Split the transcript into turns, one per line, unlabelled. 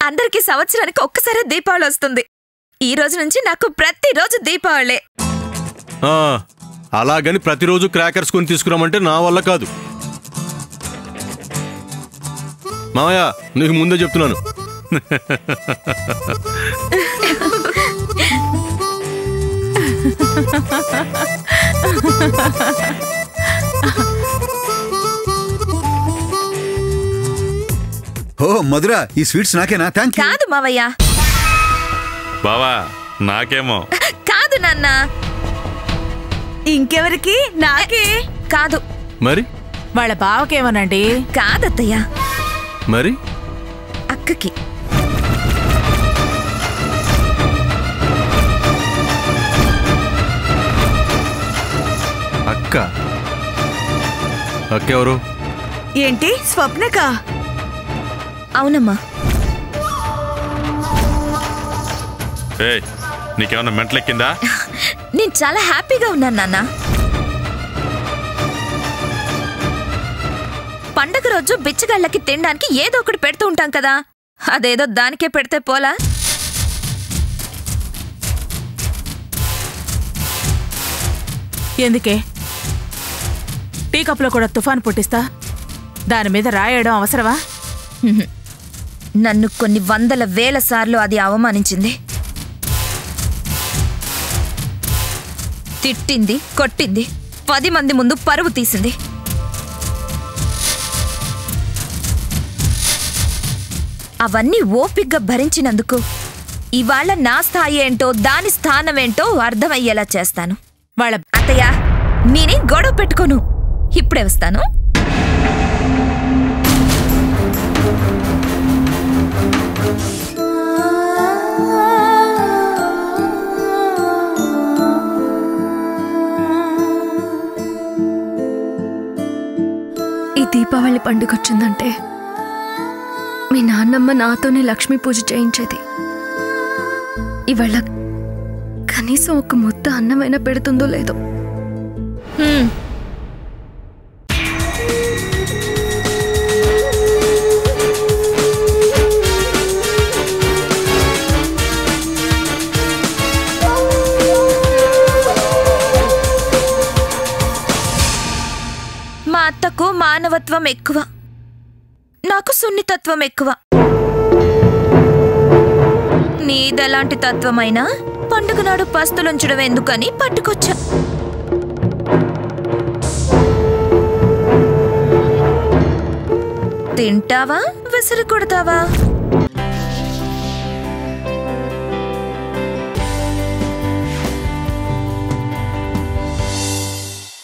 అందరికీ సంవత్సరానికి ఒక్కసారే దీపావళి వస్తుంది ఈ రోజు నుంచి నాకు ప్రతిరోజు దీపావళే
ఆ, అలాగని ప్రతిరోజు క్రాకర్స్ కొని తీసుకురామంటే నా వల్ల కాదు మామయ్య నీకు ముందే చెప్తున్నాను
ఓ మధుర ఈ స్వీట్స్ నాకేనా థ్యాంక్ యూ
కాదు మావయ్య
బావా నాకేమో
కాదు నాన్న
ఇంకెవరికి నాకే
కాదు
మరి
వాళ్ళ బావకేమోనండి
కాదత్తయ్య
మరి
అక్కకి
అక్క అక్క ఎవరు
ఏంటి స్వప్నకా
అవునమ్మా
ఏయ్ నీకేమన్నా మెంటలెక్కిందా
నేను చాలా హ్యాపీగా ఉన్నాను నాన్న పండగ రోజు బిచ్చగాళ్ళకి తినడానికి ఏదో ఒకటి పెడుతూ ఉంటాం కదా అదేదో దానికే పెడితే పోలా
ఎందుకే టీ కప్లో కూడా తుఫాన్ పుట్టిస్తా దాని మీద రాయడం అవసరమా
నన్ను కొన్ని వందల వేల సార్లు అది అవమానించింది తిట్టింది కొట్టింది పది మంది ముందు పరువు తీసింది అవన్నీ ఓపిగ్గా భరించినందుకు ఇవాళ నా స్థాయి ఏంటో దాని స్థానం ఏంటో అర్థమయ్యేలా చేస్తాను
వాళ్ళ
అత్తయ్య నేనేం గొడవ పెట్టుకోను ఇప్పుడే వస్తాను
ఈ దీపావళి పండుగ వచ్చిందంటే మీ నాన్నమ్మ నాతోనే లక్ష్మీ పూజ చేయించేది ఇవాళ కనీసం ఒక ముద్ద అన్నమైనా పెడుతుందో లేదో
హ్మ్. మా అత్తకు మానవత్వం ఎక్కువ నాకు సున్నితత్వం ఎక్కువ నీదెలాంటి తత్వమైనా పండుగ నాడు పస్తులుంచడం ఎందుకని పట్టుకొచ్చా తింటావా విసిరి కొడతావా